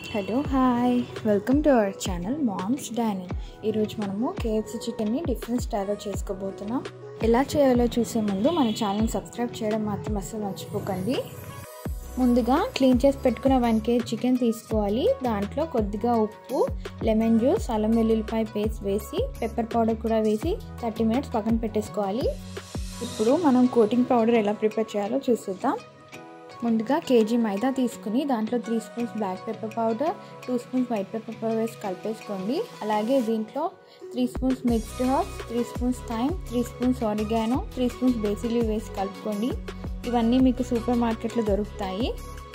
Hello hi welcome to our channel moms dining ఈరోజు మనము KFC చికెన్ని డిఫరెంట్ స్టైల్లో చేసుకోబోతున్నాం ఎలా చేయాలో చూసే ముందు మన ఛానల్ సబ్స్క్రైబ్ చేయడం మాత్రం అస్సలు మర్చిపోకండి ముందుగా క్లీన్ చేసి పెట్టుకున్న వన్ కేజీ చికెన్ తీసుకోవాలి దాంట్లో కొద్దిగా ఉప్పు లెమన్ జ్యూస్ అల్లం వెల్లుల్లిపాయ పేస్ట్ వేసి పెప్పర్ పౌడర్ కూడా వేసి థర్టీ మినిట్స్ పక్కన పెట్టేసుకోవాలి ఇప్పుడు మనం కోటింగ్ పౌడర్ ఎలా ప్రిపేర్ చేయాలో చూసుద్దాం ముందుగా కేజీ మైదా తీసుకుని దాంట్లో three spoons black pepper powder two spoons white pepper powder వేసి కలిపేసుకోండి అలాగే దీంట్లో three spoons mixed herbs three spoons thyme three spoons oregano three spoons basil వేసి కలుపుకోండి ఇవన్నీ మీకు సూపర్ మార్కెట్లో దొరుకుతాయి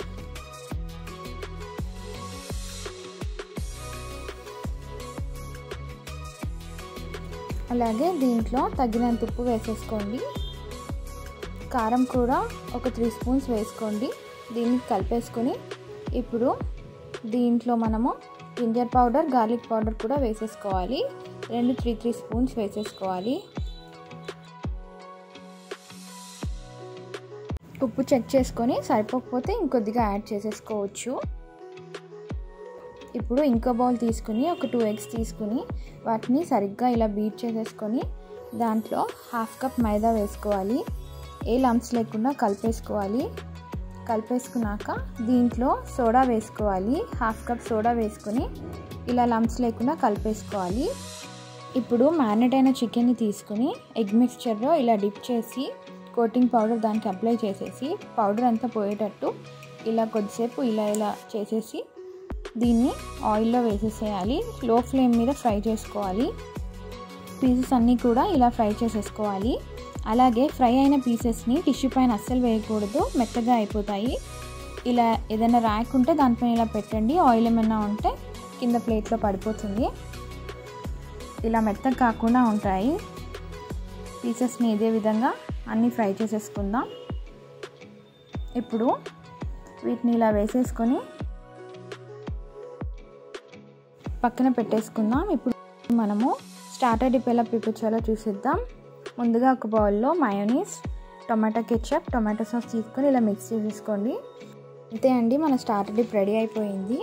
అలాగే దీంట్లో తగినంత ఉప్పు వేసేసుకోండి కారం కూడా ఒక త్రీ స్పూన్స్ వేసుకోండి దీన్ని కలిపేసుకొని ఇప్పుడు దీంట్లో మనము జింజర్ పౌడర్ గార్లిక్ పౌడర్ కూడా వేసేసుకోవాలి రెండు త్రీ త్రీ స్పూన్స్ వేసేసుకోవాలి ఉప్పు చెక్ చేసుకొని సరిపోకపోతే ఇంకొద్దిగా యాడ్ చేసేసుకోవచ్చు ఇప్పుడు ఇంకో బౌల్ తీసుకుని ఒక టూ ఎగ్స్ తీసుకుని వాటిని సరిగ్గా ఇలా బీట్ చేసేసుకొని దాంట్లో హాఫ్ కప్ మైదా వేసుకోవాలి ఏ లంప్స్ లేకుండా కలిపేసుకోవాలి కలిపేసుకున్నాక దీంట్లో సోడా వేసుకోవాలి హాఫ్ కప్ సోడా వేసుకొని ఇలా లంప్స్ లేకుండా కలిపేసుకోవాలి ఇప్పుడు మ్యారినేట్ అయిన చికెన్ని తీసుకుని ఎగ్ మిక్స్చర్లో ఇలా డిప్ చేసి కోటింగ్ పౌడర్ దానికి అప్లై చేసేసి పౌడర్ అంతా పోయేటట్టు ఇలా కొద్దిసేపు ఇలా ఇలా చేసేసి దీన్ని ఆయిల్లో వేసేసేయాలి లో ఫ్లేమ్ మీద ఫ్రై చేసుకోవాలి పీసెస్ అన్నీ కూడా ఇలా ఫ్రై చేసేసుకోవాలి అలాగే ఫ్రై అయిన పీసెస్ని టిష్యూ పైన అస్సలు వేయకూడదు మెత్తగా అయిపోతాయి ఇలా ఏదైనా ర్యాక్ ఉంటే దానిపైన ఇలా పెట్టండి ఆయిల్ ఏమైనా ఉంటే కింద ప్లేట్లో పడిపోతుంది ఇలా మెత్తగా కాకుండా ఉంటాయి పీసెస్ని ఇదే విధంగా అన్నీ ఫ్రై చేసేసుకుందాం ఇప్పుడు వీటిని ఇలా వేసేసుకొని పక్కన పెట్టేసుకుందాం ఇప్పుడు మనము స్టార్టర్ డిప్ ఎలా ప్రిపేర్ చేయాలో చూసిద్దాం ముందుగా ఒక బౌల్లో mayonnaise tomato ketchup tomato sauce తీసుకొని ఇలా మిక్స్ చేసేసుకోండి అంతే అండి మన స్టార్టర్ డిప్ రెడీ అయిపోయింది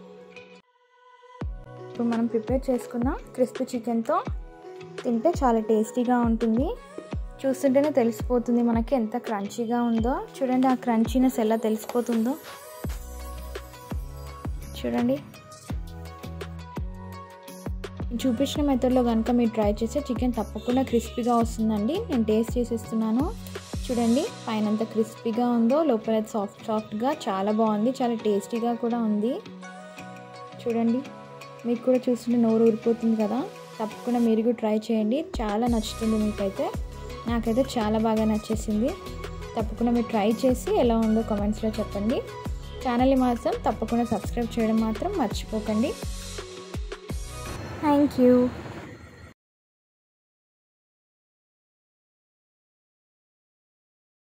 ఇప్పుడు మనం ప్రిపేర్ చేసుకున్న క్రిస్పీ చికెన్తో తింటే చాలా టేస్టీగా ఉంటుంది చూస్తుంటేనే తెలిసిపోతుంది మనకి ఎంత క్రంచీగా ఉందో చూడండి ఆ క్రంచీనెస్ ఎలా తెలిసిపోతుందో చూడండి చూపించిన మెథడ్లో కనుక మీరు ట్రై చేస్తే చికెన్ తప్పకుండా క్రిస్పీగా వస్తుందండి నేను టేస్ట్ చేసేస్తున్నాను చూడండి పైన ఎంత క్రిస్పీగా ఉందో లోపల సాఫ్ట్ సాఫ్ట్గా చాలా బాగుంది చాలా టేస్టీగా కూడా ఉంది చూడండి మీకు కూడా చూస్తుంటే నోరు ఊరిపోతుంది కదా తప్పకుండా మీరు కూడా ట్రై చేయండి చాలా నచ్చుతుంది మీకైతే నాకైతే చాలా బాగా నచ్చేసింది తప్పకుండా మీరు ట్రై చేసి ఎలా ఉందో కామెంట్స్లో చెప్పండి ఛానల్ని మాత్రం తప్పకుండా సబ్స్క్రైబ్ చేయడం మాత్రం మర్చిపోకండి Thank you.